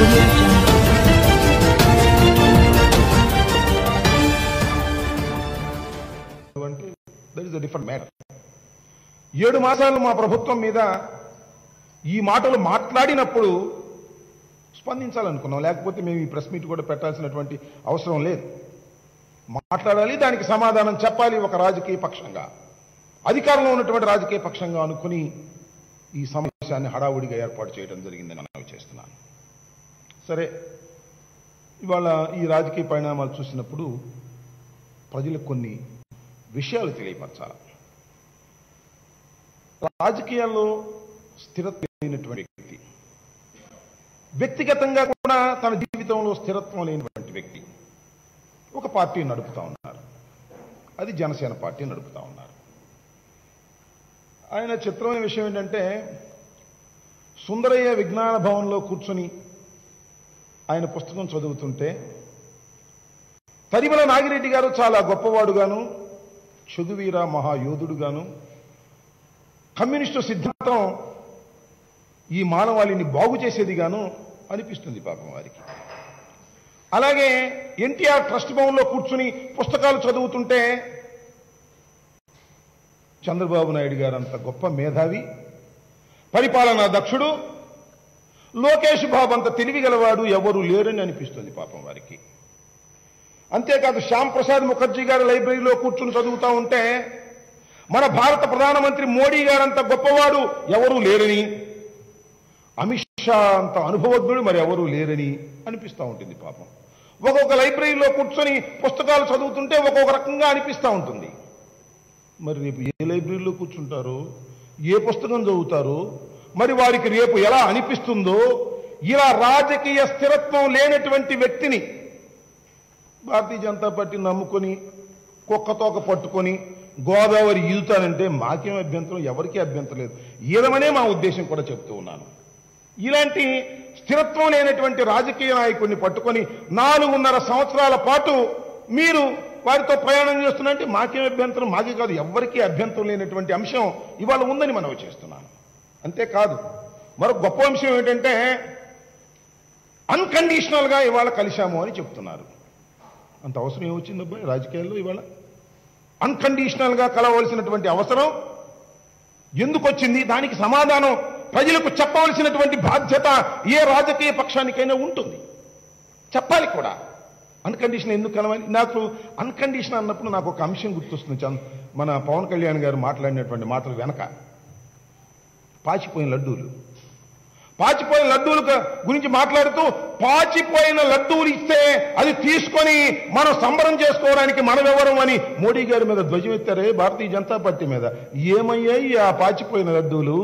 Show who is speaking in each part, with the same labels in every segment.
Speaker 1: audio jungle.
Speaker 2: అంటే that is a different matter ఏడు మాసాలు మా ప్రభుత్వం మీద ఈ మాటలు మాట్లాడినప్పుడు స్పందించాలనుకున్నాం లేకపోతే మేము ఈ ప్రెస్ మీట్ కూడా పెట్టాల్సినటువంటి అవసరం లేదు మాట్లాడాలి దానికి సమాధానం చెప్పాలి ఒక రాజకీయ పక్షంగా అధికారంలో ఉన్నటువంటి రాజకీయ పక్షంగా అనుకుని ఈ సమావేశాన్ని హడావుడిగా ఏర్పాటు చేయడం జరిగిందని మనవి చేస్తున్నాను సరే ఇవాళ ఈ రాజకీయ పరిణామాలు చూసినప్పుడు ప్రజలకు కొన్ని విషయాలు తెలియపరచాలి రాజకీయాల్లో స్థిరత్వం లేనటువంటి వ్యక్తి వ్యక్తిగతంగా కూడా తన జీవితంలో స్థిరత్వం లేనటువంటి వ్యక్తి ఒక పార్టీ నడుపుతా ఉన్నారు అది జనసేన పార్టీ నడుపుతా ఉన్నారు ఆయన చిత్రమైన విషయం ఏంటంటే సుందరయ్య విజ్ఞాన భవన్లో కూర్చొని ఆయన పుస్తకం చదువుతుంటే తరిమల నాగిరెడ్డి గారు చాలా గొప్పవాడుగాను చదువీర మహాయోధుడుగాను కమ్యూనిస్టు సిద్ధాంతం ఈ మానవాళిని బాగు చేసేదిగాను అనిపిస్తుంది పాపం వారికి అలాగే ఎన్టీఆర్ ట్రస్ట్ భవన్లో కూర్చుని పుస్తకాలు చదువుతుంటే చంద్రబాబు నాయుడు గారు అంత గొప్ప మేధావి పరిపాలనా దక్షుడు లోకేష్ బాబు అంత తెలివిగలవాడు ఎవరు లేరని అనిపిస్తుంది పాపం వారికి అంతేకాదు శ్యామ్ ప్రసాద్ ముఖర్జీ గారి లైబ్రరీలో కూర్చుని చదువుతా ఉంటే మన భారత ప్రధానమంత్రి మోడీ గారంత గొప్పవాడు ఎవరూ లేరని అమిత్ షా అంత అనుభవజ్ఞుడు మరి ఎవరూ లేరని అనిపిస్తూ ఉంటుంది పాపం ఒక్కొక్క లైబ్రరీలో కూర్చొని పుస్తకాలు చదువుతుంటే ఒక్కొక్క రకంగా అనిపిస్తూ ఉంటుంది మరి రేపు ఏ లైబ్రరీలో కూర్చుంటారో ఏ పుస్తకం చదువుతారో మరి వారికి రేపు ఎలా అనిపిస్తుందో ఇలా రాజకీయ స్థిరత్వం లేనటువంటి వ్యక్తిని భారతీయ జనతా పార్టీ నమ్ముకొని కుక్కతోక పట్టుకొని గోదావరి ఈదుతానంటే మాకేం అభ్యంతరం ఎవరికీ అభ్యంతరం లేదు ఈదమనే మా ఉద్దేశం కూడా చెప్తూ ఉన్నాను ఇలాంటి స్థిరత్వం లేనటువంటి రాజకీయ నాయకుడిని పట్టుకొని నాలుగున్నర సంవత్సరాల పాటు మీరు వారితో ప్రయాణం చేస్తున్నంటే మాకేం అభ్యంతరం మాకే కాదు ఎవరికీ అభ్యంతరం లేనటువంటి అంశం ఇవాళ ఉందని మనవి చేస్తున్నాను అంతేకాదు మరొక గొప్ప అంశం ఏంటంటే అన్కండిషనల్ గా ఇవాళ కలిశాము అని చెప్తున్నారు అంత అవసరం ఏమొచ్చింది అబ్బాయి రాజకీయాల్లో ఇవాళ అన్కండిషనల్ గా కలవలసినటువంటి అవసరం ఎందుకు వచ్చింది దానికి సమాధానం ప్రజలకు చెప్పవలసినటువంటి బాధ్యత ఏ రాజకీయ పక్షానికైనా ఉంటుంది చెప్పాలి కూడా అన్కండిషన్ ఎందుకు కలవాలి నాకు అన్కండిషన్ అన్నప్పుడు నాకు ఒక అంశం గుర్తొస్తుంది చంద్ మన పవన్ కళ్యాణ్ గారు మాట్లాడినటువంటి మాటలు వెనక పాచిపోయిన లడ్డూలు పాచిపోయిన లడ్డూలు క- గురించి మాట్లాడుతూ పాచిపోయిన లడ్డూలు ఇస్తే అది తీసుకొని మనం సంబరం చేసుకోవడానికి మనమెవరం అని మోడీ గారి మీద ధ్వజం ఎత్తారే భారతీయ జనతా పార్టీ మీద ఏమయ్యాయి ఆ పాచిపోయిన లడ్డూలు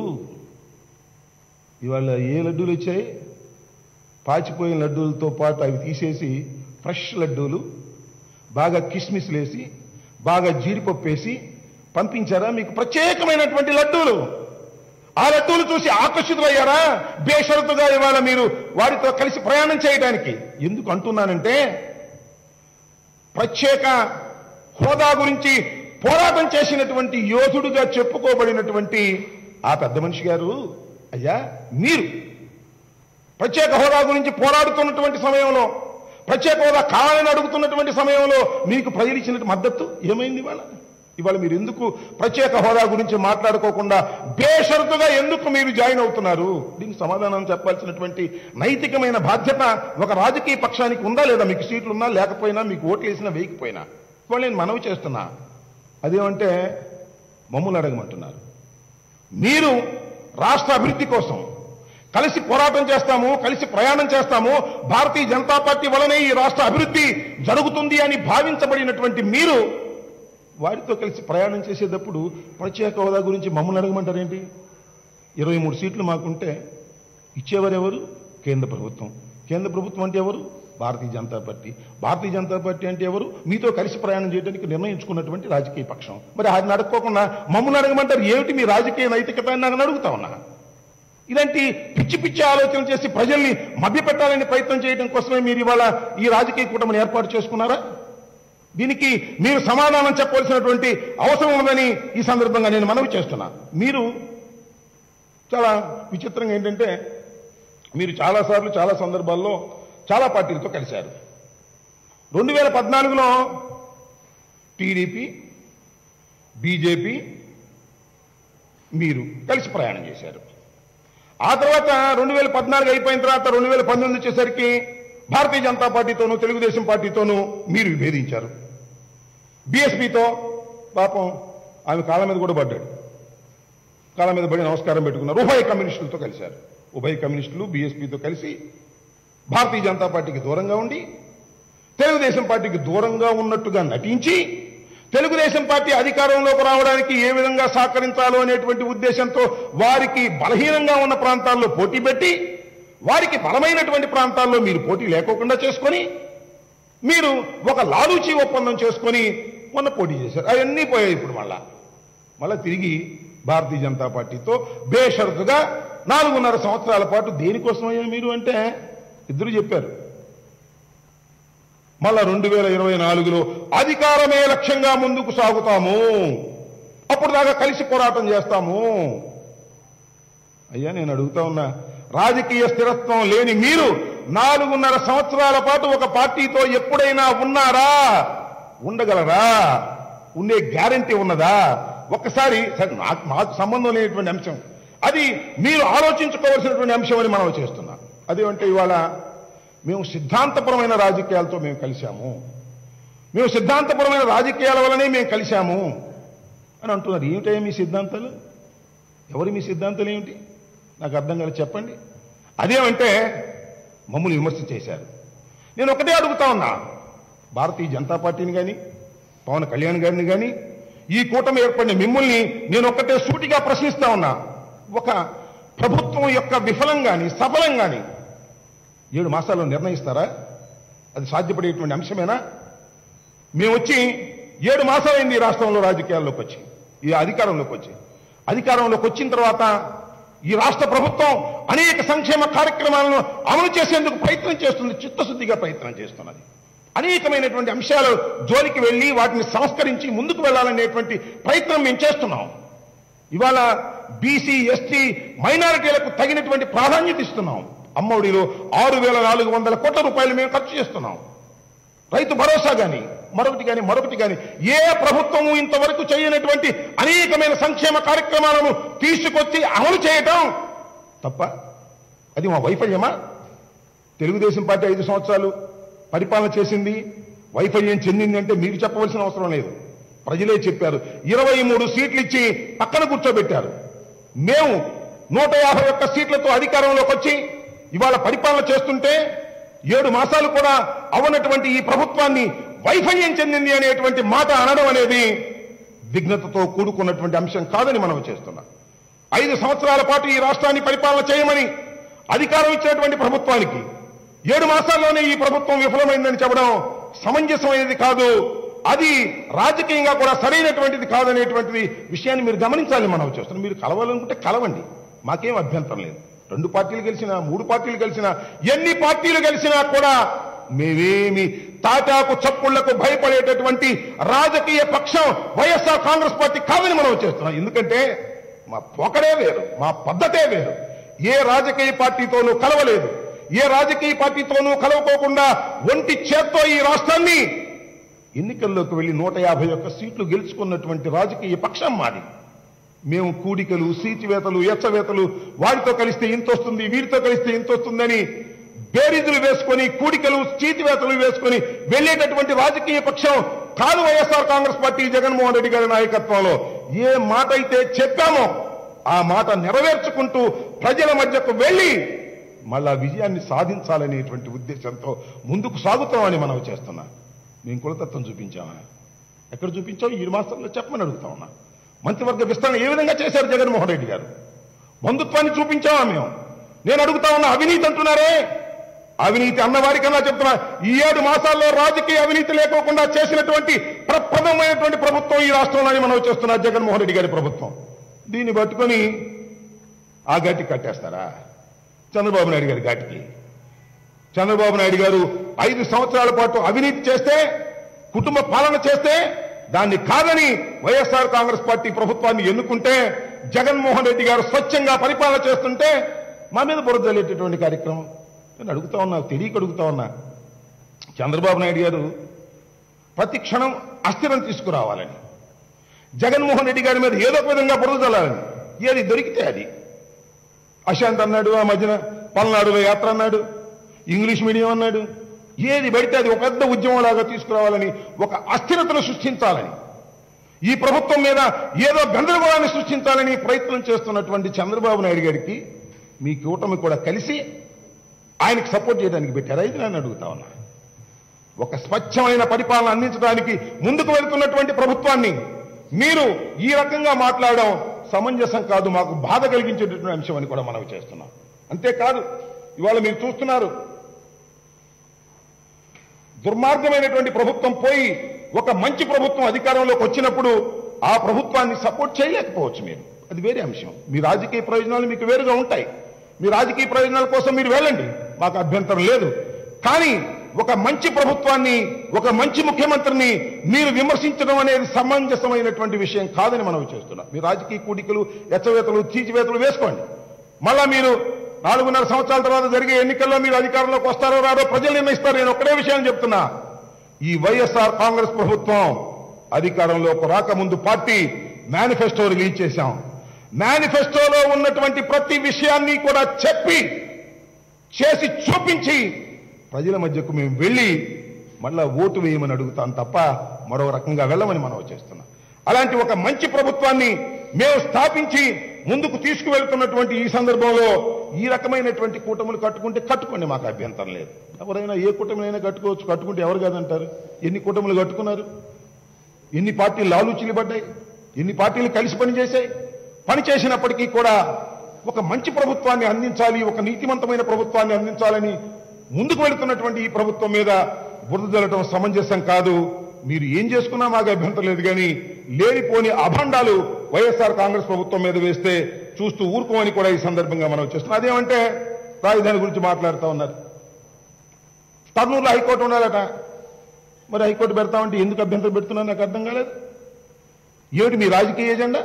Speaker 2: ఇవాళ ఏ లడ్డూలు వచ్చాయి పాచిపోయిన లడ్డూలతో పాటు అవి తీసేసి ఫ్రెష్ లడ్డూలు బాగా కిస్మిస్లు వేసి బాగా జీడిపప్పు వేసి పంపించారా మీకు ప్రత్యేకమైనటువంటి లడ్డూలు ఆ లడ్డూలు చూసి ఆకర్షితులయ్యారా బేషరతుగా ఇవాళ మీరు వారితో కలిసి ప్రయాణం చేయడానికి ఎందుకు అంటున్నానంటే ప్రత్యేక హోదా గురించి పోరాటం చేసినటువంటి యోధుడుగా చెప్పుకోబడినటువంటి ఆ పెద్ద మనిషి గారు అయ్యా మీరు ప్రత్యేక హోదా గురించి పోరాడుతున్నటువంటి సమయంలో ప్రత్యేక హోదా కావాలని అడుగుతున్నటువంటి సమయంలో మీకు ప్రజలు ఇచ్చిన మద్దతు ఏమైంది ఇవాళ ఇవాళ మీరు ఎందుకు ప్రత్యేక హోదా గురించి మాట్లాడుకోకుండా బేషరతుగా ఎందుకు మీరు జాయిన్ అవుతున్నారు దీనికి సమాధానం చెప్పాల్సినటువంటి నైతికమైన బాధ్యత ఒక రాజకీయ పక్షానికి ఉందా లేదా మీకు సీట్లు ఉన్నా లేకపోయినా మీకు ఓట్లు వేసినా వేయకపోయినా ఇవాళ నేను మనవి చేస్తున్నా అదేమంటే మమ్మల్ని అడగమంటున్నారు మీరు రాష్ట్ర అభివృద్ధి కోసం కలిసి పోరాటం చేస్తాము కలిసి ప్రయాణం చేస్తాము భారతీయ జనతా పార్టీ వలనే ఈ రాష్ట్ర అభివృద్ధి జరుగుతుంది అని భావించబడినటువంటి మీరు వారితో కలిసి ప్రయాణం చేసేటప్పుడు ప్రత్యేక హోదా గురించి మమ్మల్ని అడగమంటారేంటి ఇరవై మూడు సీట్లు మాకుంటే ఇచ్చేవారు ఎవరు కేంద్ర ప్రభుత్వం కేంద్ర ప్రభుత్వం అంటే ఎవరు భారతీయ జనతా పార్టీ భారతీయ జనతా పార్టీ అంటే ఎవరు మీతో కలిసి ప్రయాణం చేయడానికి నిర్ణయించుకున్నటువంటి రాజకీయ పక్షం మరి ఆయన అడగకోకుండా మమ్మల్ని అడగమంటారు ఏమిటి మీ రాజకీయ నైతికత అని నాకు అడుగుతా ఉన్నా ఇలాంటి పిచ్చి పిచ్చి ఆలోచనలు చేసి ప్రజల్ని మభ్యపెట్టాలని ప్రయత్నం చేయడం కోసమే మీరు ఇవాళ ఈ రాజకీయ కూటమిని ఏర్పాటు చేసుకున్నారా దీనికి మీరు సమాధానం చెప్పవలసినటువంటి అవసరం ఉందని ఈ సందర్భంగా నేను మనవి చేస్తున్నా మీరు చాలా విచిత్రంగా ఏంటంటే మీరు చాలాసార్లు చాలా సందర్భాల్లో చాలా పార్టీలతో కలిశారు రెండు వేల పద్నాలుగులో టీడీపీ బీజేపీ మీరు కలిసి ప్రయాణం చేశారు ఆ తర్వాత రెండు వేల పద్నాలుగు అయిపోయిన తర్వాత రెండు వేల పంతొమ్మిది వచ్చేసరికి భారతీయ జనతా పార్టీతోనూ తెలుగుదేశం పార్టీతోనూ మీరు విభేదించారు బీఎస్పీతో పాపం ఆమె కాళ్ళ మీద కూడా పడ్డాడు కాళ్ళ మీద పడి నమస్కారం పెట్టుకున్నారు ఉభయ కమ్యూనిస్టులతో కలిశారు ఉభయ కమ్యూనిస్టులు బీఎస్పీతో కలిసి భారతీయ జనతా పార్టీకి దూరంగా ఉండి తెలుగుదేశం పార్టీకి దూరంగా ఉన్నట్టుగా నటించి తెలుగుదేశం పార్టీ అధికారంలోకి రావడానికి ఏ విధంగా సహకరించాలో అనేటువంటి ఉద్దేశంతో వారికి బలహీనంగా ఉన్న ప్రాంతాల్లో పోటీ పెట్టి వారికి బలమైనటువంటి ప్రాంతాల్లో మీరు పోటీ లేకోకుండా చేసుకొని మీరు ఒక లాలూచి ఒప్పందం చేసుకొని మొన్న పోటీ చేశారు అవన్నీ పోయాయి ఇప్పుడు మళ్ళా మళ్ళా తిరిగి భారతీయ జనతా పార్టీతో బేషరతుగా నాలుగున్నర సంవత్సరాల పాటు దేనికోసమయ్యా మీరు అంటే ఇద్దరు చెప్పారు మళ్ళా రెండు వేల ఇరవై నాలుగులో అధికారమే లక్ష్యంగా ముందుకు సాగుతాము అప్పుడు దాకా కలిసి పోరాటం చేస్తాము అయ్యా నేను అడుగుతా ఉన్నా రాజకీయ స్థిరత్వం లేని మీరు నాలుగున్నర సంవత్సరాల పాటు ఒక పార్టీతో ఎప్పుడైనా ఉన్నారా ఉండగలరా ఉండే గ్యారంటీ ఉన్నదా ఒక్కసారి సరే నాకు మాకు సంబంధం లేనటువంటి అంశం అది మీరు ఆలోచించుకోవాల్సినటువంటి అంశం అని మనం చేస్తున్నాం అదేమంటే ఇవాళ మేము సిద్ధాంతపరమైన రాజకీయాలతో మేము కలిశాము మేము సిద్ధాంతపరమైన రాజకీయాల వల్లనే మేము కలిశాము అని అంటున్నారు ఏమిటయ్యా మీ సిద్ధాంతాలు ఎవరి మీ సిద్ధాంతాలు ఏమిటి నాకు అర్థం కాదు చెప్పండి అదేమంటే మమ్మల్ని విమర్శ చేశారు నేను ఒకటే అడుగుతా ఉన్నా భారతీయ జనతా పార్టీని కానీ పవన్ కళ్యాణ్ గారిని కానీ ఈ కూటమి ఏర్పడిన మిమ్మల్ని నేను ఒక్కటే సూటిగా ప్రశ్నిస్తా ఉన్నా ఒక ప్రభుత్వం యొక్క విఫలం కానీ సఫలం కానీ ఏడు మాసాల్లో నిర్ణయిస్తారా అది సాధ్యపడేటువంటి అంశమేనా మేము వచ్చి ఏడు మాసాలైంది ఈ రాష్ట్రంలో రాజకీయాల్లోకి వచ్చి ఈ అధికారంలోకి వచ్చి అధికారంలోకి వచ్చిన తర్వాత ఈ రాష్ట్ర ప్రభుత్వం అనేక సంక్షేమ కార్యక్రమాలను అమలు చేసేందుకు ప్రయత్నం చేస్తుంది చిత్తశుద్ధిగా ప్రయత్నం చేస్తున్నది అనేకమైనటువంటి అంశాలు జోలికి వెళ్ళి వాటిని సంస్కరించి ముందుకు వెళ్ళాలనేటువంటి ప్రయత్నం మేము చేస్తున్నాం ఇవాళ బీసీ ఎస్టీ మైనారిటీలకు తగినటువంటి ప్రాధాన్యత ఇస్తున్నాం అమ్మఒడిలో ఆరు వేల నాలుగు వందల కోట్ల రూపాయలు మేము ఖర్చు చేస్తున్నాం రైతు భరోసా గాని మరొకటి గాని మరొకటి గాని ఏ ప్రభుత్వము ఇంతవరకు చేయనటువంటి అనేకమైన సంక్షేమ కార్యక్రమాలను తీసుకొచ్చి అమలు చేయటం తప్ప అది మా వైఫల్యమా తెలుగుదేశం పార్టీ ఐదు సంవత్సరాలు పరిపాలన చేసింది వైఫల్యం చెందింది అంటే మీరు చెప్పవలసిన అవసరం లేదు ప్రజలే చెప్పారు ఇరవై మూడు సీట్లు ఇచ్చి పక్కన కూర్చోబెట్టారు మేము నూట యాభై ఒక్క సీట్లతో అధికారంలోకి వచ్చి ఇవాళ పరిపాలన చేస్తుంటే ఏడు మాసాలు కూడా అవనటువంటి ఈ ప్రభుత్వాన్ని వైఫల్యం చెందింది అనేటువంటి మాట అనడం అనేది విఘ్నతతో కూడుకున్నటువంటి అంశం కాదని మనం చేస్తున్నాం ఐదు సంవత్సరాల పాటు ఈ రాష్ట్రాన్ని పరిపాలన చేయమని అధికారం ఇచ్చినటువంటి ప్రభుత్వానికి ఏడు మాసాల్లోనే ఈ ప్రభుత్వం విఫలమైందని చెప్పడం సమంజసమైనది కాదు అది రాజకీయంగా కూడా సరైనటువంటిది కాదనేటువంటిది విషయాన్ని మీరు గమనించాలి మనం చేస్తున్నాం మీరు కలవాలనుకుంటే కలవండి మాకేం అభ్యంతరం లేదు రెండు పార్టీలు గెలిచినా మూడు పార్టీలు గెలిచినా ఎన్ని పార్టీలు గెలిచినా కూడా మేమేమి తాటాకు చప్పుళ్లకు భయపడేటటువంటి రాజకీయ పక్షం వైఎస్ఆర్ కాంగ్రెస్ పార్టీ కాదని మనం చేస్తున్నాం ఎందుకంటే మా పొకడే వేరు మా పద్ధతే వేరు ఏ రాజకీయ పార్టీతోనూ కలవలేదు ఏ రాజకీయ పార్టీతోనూ కలవకోకుండా ఒంటి చేత్తో ఈ రాష్ట్రాన్ని ఎన్నికల్లోకి వెళ్లి నూట యాభై ఒక్క సీట్లు గెలుచుకున్నటువంటి రాజకీయ పక్షం మాది మేము కూడికలు సీచివేతలు ఎచ్చవేతలు వారితో కలిస్తే ఇంత వస్తుంది వీరితో కలిస్తే ఇంత వస్తుందని బేరీజులు వేసుకొని కూడికలు చీతివేతలు వేసుకొని వెళ్ళేటటువంటి రాజకీయ పక్షం కాదు వైఎస్ఆర్ కాంగ్రెస్ పార్టీ జగన్మోహన్ రెడ్డి గారి నాయకత్వంలో ఏ మాట అయితే చెప్పామో ఆ మాట నెరవేర్చుకుంటూ ప్రజల మధ్యకు వెళ్ళి మళ్ళా విజయాన్ని సాధించాలనేటువంటి ఉద్దేశంతో ముందుకు సాగుతామని మనం చేస్తున్నా మేము కులతత్వం చూపించామా ఎక్కడ చూపించాం ఈ మాసంలో చెప్పమని అడుగుతా ఉన్నా మంత్రివర్గ విస్తరణ ఏ విధంగా చేశారు జగన్మోహన్ రెడ్డి గారు బంధుత్వాన్ని చూపించామా మేము నేను అడుగుతా ఉన్నా అవినీతి అంటున్నారే అవినీతి అన్నవారికన్నా చెప్తున్నా ఈ ఏడు మాసాల్లో రాజకీయ అవినీతి లేకోకుండా చేసినటువంటి ప్రప్రథమైనటువంటి ప్రభుత్వం ఈ రాష్ట్రంలోని మనం చేస్తున్నా జగన్మోహన్ రెడ్డి గారి ప్రభుత్వం దీన్ని పట్టుకొని ఆ గట్టి కట్టేస్తారా చంద్రబాబు నాయుడు గారి ఘాటికి చంద్రబాబు నాయుడు గారు ఐదు సంవత్సరాల పాటు అవినీతి చేస్తే కుటుంబ పాలన చేస్తే దాన్ని కాదని వైఎస్ఆర్ కాంగ్రెస్ పార్టీ ప్రభుత్వాన్ని ఎన్నుకుంటే జగన్మోహన్ రెడ్డి గారు స్వచ్ఛంగా పరిపాలన చేస్తుంటే మా మీద బురద జల్లేటటువంటి కార్యక్రమం నేను అడుగుతా ఉన్నా తెలియక అడుగుతా ఉన్నా చంద్రబాబు నాయుడు గారు ప్రతి క్షణం అస్థిరం తీసుకురావాలని జగన్మోహన్ రెడ్డి గారి మీద ఏదో ఒక విధంగా బురద జల్లాలని ఏది దొరికితే అది అశాంత్ అన్నాడు ఆ మధ్యన పల్నాడులో యాత్ర అన్నాడు ఇంగ్లీష్ మీడియం అన్నాడు ఏది పడితే అది ఒక పెద్ద ఉద్యమంలాగా తీసుకురావాలని ఒక అస్థిరతను సృష్టించాలని ఈ ప్రభుత్వం మీద ఏదో గందరగోళాన్ని సృష్టించాలని ప్రయత్నం చేస్తున్నటువంటి చంద్రబాబు నాయుడు గారికి మీ కూటమి కూడా కలిసి ఆయనకు సపోర్ట్ చేయడానికి పెట్టారా ఇది నేను అడుగుతా ఉన్నా ఒక స్వచ్ఛమైన పరిపాలన అందించడానికి ముందుకు వెళ్తున్నటువంటి ప్రభుత్వాన్ని మీరు ఈ రకంగా మాట్లాడడం సమంజసం కాదు మాకు బాధ కలిగించేటటువంటి అంశం అని కూడా మనం చేస్తున్నాం అంతేకాదు ఇవాళ మీరు చూస్తున్నారు దుర్మార్గమైనటువంటి ప్రభుత్వం పోయి ఒక మంచి ప్రభుత్వం అధికారంలోకి వచ్చినప్పుడు ఆ ప్రభుత్వాన్ని సపోర్ట్ చేయలేకపోవచ్చు మీరు అది వేరే అంశం మీ రాజకీయ ప్రయోజనాలు మీకు వేరుగా ఉంటాయి మీ రాజకీయ ప్రయోజనాల కోసం మీరు వెళ్ళండి మాకు అభ్యంతరం లేదు కానీ ఒక మంచి ప్రభుత్వాన్ని ఒక మంచి ముఖ్యమంత్రిని మీరు విమర్శించడం అనేది సమంజసమైనటువంటి విషయం కాదని మనం చేస్తున్నాం మీ రాజకీయ కూడికలు ఎచ్చవేతలు చీచివేతలు వేసుకోండి మళ్ళా మీరు నాలుగున్నర సంవత్సరాల తర్వాత జరిగే ఎన్నికల్లో మీరు అధికారంలోకి వస్తారో రారో ప్రజలు నిర్ణయిస్తారు నేను ఒక్కడే విషయం చెప్తున్నా ఈ వైఎస్ఆర్ కాంగ్రెస్ ప్రభుత్వం అధికారంలోకి రాకముందు పార్టీ మేనిఫెస్టో రిలీజ్ చేశాం మేనిఫెస్టోలో ఉన్నటువంటి ప్రతి విషయాన్ని కూడా చెప్పి చేసి చూపించి ప్రజల మధ్యకు మేము వెళ్ళి మళ్ళా ఓటు వేయమని అడుగుతాం తప్ప మరో రకంగా వెళ్ళమని మనం చేస్తున్నాం అలాంటి ఒక మంచి ప్రభుత్వాన్ని మేము స్థాపించి ముందుకు తీసుకువెళ్తున్నటువంటి ఈ సందర్భంలో ఈ రకమైనటువంటి కూటములు కట్టుకుంటే కట్టుకోండి మాకు అభ్యంతరం లేదు ఎవరైనా ఏ కూటమినైనా కట్టుకోవచ్చు కట్టుకుంటే ఎవరు కాదంటారు ఎన్ని కూటములు కట్టుకున్నారు ఎన్ని పార్టీలు లాలూచిలు పడ్డాయి ఎన్ని పార్టీలు కలిసి పనిచేశాయి పని చేసినప్పటికీ కూడా ఒక మంచి ప్రభుత్వాన్ని అందించాలి ఒక నీతివంతమైన ప్రభుత్వాన్ని అందించాలని ముందుకు వెళుతున్నటువంటి ఈ ప్రభుత్వం మీద బురద జల్లటం సమంజసం కాదు మీరు ఏం చేసుకున్నా మాకు అభ్యంతరం లేదు కానీ లేనిపోని అభండాలు వైఎస్ఆర్ కాంగ్రెస్ ప్రభుత్వం మీద వేస్తే చూస్తూ ఊరుకోమని కూడా ఈ సందర్భంగా మనం చేస్తున్నాం అదేమంటే రాజధాని గురించి మాట్లాడుతూ ఉన్నారు కర్నూలులో హైకోర్టు ఉండాలట మరి హైకోర్టు పెడతామంటే ఎందుకు అభ్యంతరం పెడుతున్నా నాకు అర్థం కాలేదు ఏమిటి మీ రాజకీయ ఎజెండా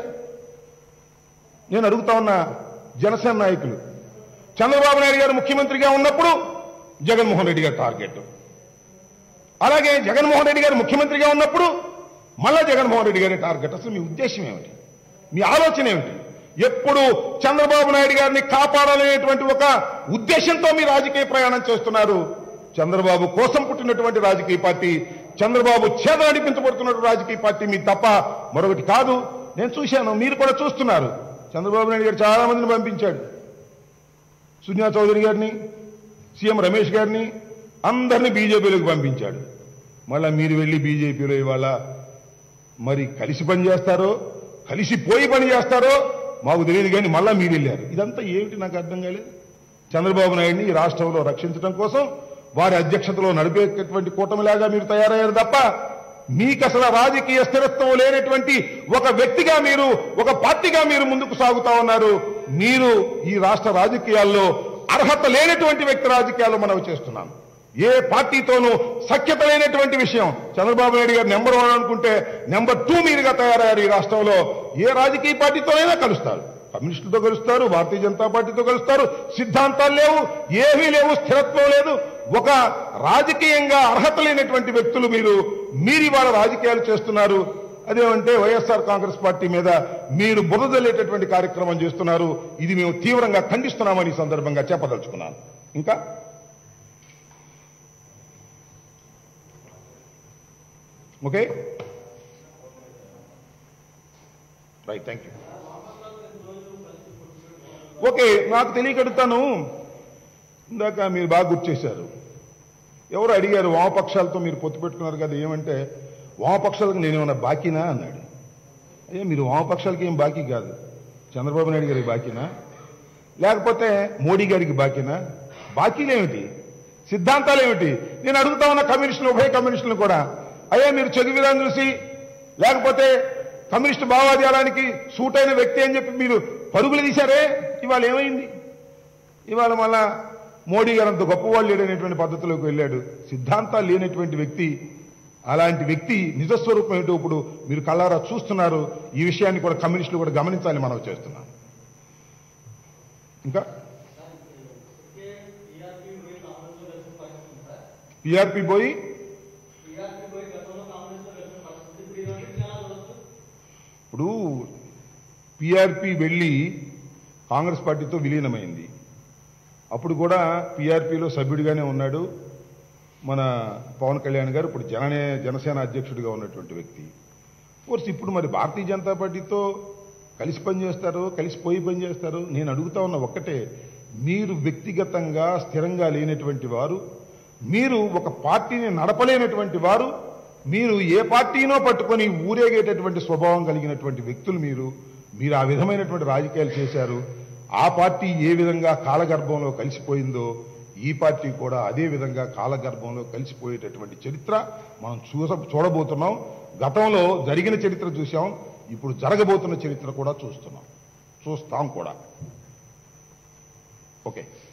Speaker 2: నేను అడుగుతా ఉన్న జనసేన నాయకులు చంద్రబాబు నాయుడు గారు ముఖ్యమంత్రిగా ఉన్నప్పుడు జగన్మోహన్ రెడ్డి గారు టార్గెట్ అలాగే జగన్మోహన్ రెడ్డి గారు ముఖ్యమంత్రిగా ఉన్నప్పుడు మళ్ళా జగన్మోహన్ రెడ్డి గారి టార్గెట్ అసలు మీ ఉద్దేశం ఏమిటి మీ ఆలోచన ఏమిటి ఎప్పుడు చంద్రబాబు నాయుడు గారిని కాపాడాలనేటువంటి ఒక ఉద్దేశంతో మీ రాజకీయ ప్రయాణం చేస్తున్నారు చంద్రబాబు కోసం పుట్టినటువంటి రాజకీయ పార్టీ చంద్రబాబు చేత నడిపించబడుతున్నటువంటి రాజకీయ పార్టీ మీ తప్ప మరొకటి కాదు నేను చూశాను మీరు కూడా చూస్తున్నారు చంద్రబాబు నాయుడు గారు చాలా మందిని పంపించాడు సుజనా చౌదరి గారిని సీఎం రమేష్ గారిని అందరినీ బీజేపీలోకి పంపించాడు మళ్ళా మీరు వెళ్ళి బీజేపీలో ఇవాళ మరి కలిసి పని చేస్తారో కలిసి పోయి పని చేస్తారో మాకు తెలియదు కానీ మళ్ళా మీరు వెళ్ళారు ఇదంతా ఏమిటి నాకు అర్థం కాలేదు చంద్రబాబు నాయుడిని ఈ రాష్ట్రంలో రక్షించడం కోసం వారి అధ్యక్షతలో నడిపేటటువంటి కూటమిలాగా మీరు తయారయ్యారు తప్ప మీకు అసలు రాజకీయ స్థిరత్వం లేనటువంటి ఒక వ్యక్తిగా మీరు ఒక పార్టీగా మీరు ముందుకు సాగుతా ఉన్నారు మీరు ఈ రాష్ట్ర రాజకీయాల్లో అర్హత లేనటువంటి వ్యక్తి రాజకీయాల్లో మనం చేస్తున్నాం ఏ పార్టీతోనూ సఖ్యత లేనటువంటి విషయం చంద్రబాబు నాయుడు గారు నెంబర్ వన్ అనుకుంటే నెంబర్ టూ మీరుగా తయారయ్యారు ఈ రాష్ట్రంలో ఏ రాజకీయ పార్టీతోనైనా కలుస్తారు కమ్యూనిస్టులతో కలుస్తారు భారతీయ జనతా పార్టీతో కలుస్తారు సిద్ధాంతాలు లేవు ఏమీ లేవు స్థిరత్వం లేదు ఒక రాజకీయంగా అర్హత లేనటువంటి వ్యక్తులు మీరు మీరు ఇవాళ రాజకీయాలు చేస్తున్నారు అదేమంటే వైఎస్ఆర్ కాంగ్రెస్ పార్టీ మీద మీరు బురదలేటటువంటి కార్యక్రమం చేస్తున్నారు ఇది మేము తీవ్రంగా ఖండిస్తున్నామని ఈ సందర్భంగా చెప్పదలుచుకున్నాను ఇంకా okay right thank you okay నాకు తెలియకడుతాను ఇందాక మీరు బాగా గుర్తు చేశారు ఎవరు అడిగారు వామపక్షాలతో మీరు పొత్తు పెట్టుకున్నారు కదా ఏమంటే వామపక్షాలకు నేనేమన్నా బాకీనా అన్నాడు అయ్యా మీరు వామపక్షాలకి ఏం బాకీ కాదు చంద్రబాబు నాయుడు గారికి బాకీనా లేకపోతే మోడీ గారికి బాకీనా బాకీలేమిటి సిద్ధాంతాలు ఏమిటి నేను అడుగుతా ఉన్న కమ్యూనిస్టులు ఉభయ కమ్యూనిస్టులు కూడా అయ్యా మీరు చదువు విధానం చూసి లేకపోతే కమ్యూనిస్టు భావాధ్యాయానికి సూట్ అయిన వ్యక్తి అని చెప్పి మీరు పరుగులు తీశారే ఇవాళ ఏమైంది ఇవాళ మళ్ళా మోడీ గారు అంత గొప్పవాళ్ళు లేడనేటువంటి పద్ధతిలోకి వెళ్ళాడు సిద్ధాంతాలు లేనటువంటి వ్యక్తి అలాంటి వ్యక్తి నిజస్వరూపం ఏంటో ఇప్పుడు మీరు కళ్ళారా చూస్తున్నారు ఈ విషయాన్ని కూడా కమ్యూనిస్టులు కూడా గమనించాలని మనం చేస్తున్నాం ఇంకా పిఆర్పి పోయి
Speaker 1: టీఆర్పీ పోయి గతంలో కాంగ్రెస్ లో కలిసిన పరిస్థితి ఇప్పుడు ఇవన్నీ చాలా చూడొచ్చు
Speaker 2: ఇప్పుడు పిఆర్పి వెళ్ళి కాంగ్రెస్ పార్టీతో విలీనమైంది అప్పుడు కూడా పిఆర్పిలో సభ్యుడిగానే ఉన్నాడు మన పవన్ కళ్యాణ్ గారు ఇప్పుడు జననే జనసేన అధ్యక్షుడిగా ఉన్నటువంటి వ్యక్తి కోర్స్ ఇప్పుడు మరి భారతీయ జనతా పార్టీతో కలిసి పనిచేస్తారు కలిసి పోయి పనిచేస్తారు నేను అడుగుతా ఉన్న ఒక్కటే మీరు వ్యక్తిగతంగా స్థిరంగా లేనటువంటి వారు మీరు ఒక పార్టీని నడపలేనటువంటి వారు మీరు ఏ పార్టీనో పట్టుకొని ఊరేగేటటువంటి స్వభావం కలిగినటువంటి వ్యక్తులు మీరు మీరు ఆ విధమైనటువంటి రాజకీయాలు చేశారు ఆ పార్టీ ఏ విధంగా కాలగర్భంలో కలిసిపోయిందో ఈ పార్టీ కూడా అదే విధంగా కాలగర్భంలో కలిసిపోయేటటువంటి చరిత్ర మనం చూస చూడబోతున్నాం గతంలో జరిగిన చరిత్ర చూసాం ఇప్పుడు జరగబోతున్న చరిత్ర కూడా చూస్తున్నాం చూస్తాం కూడా ఓకే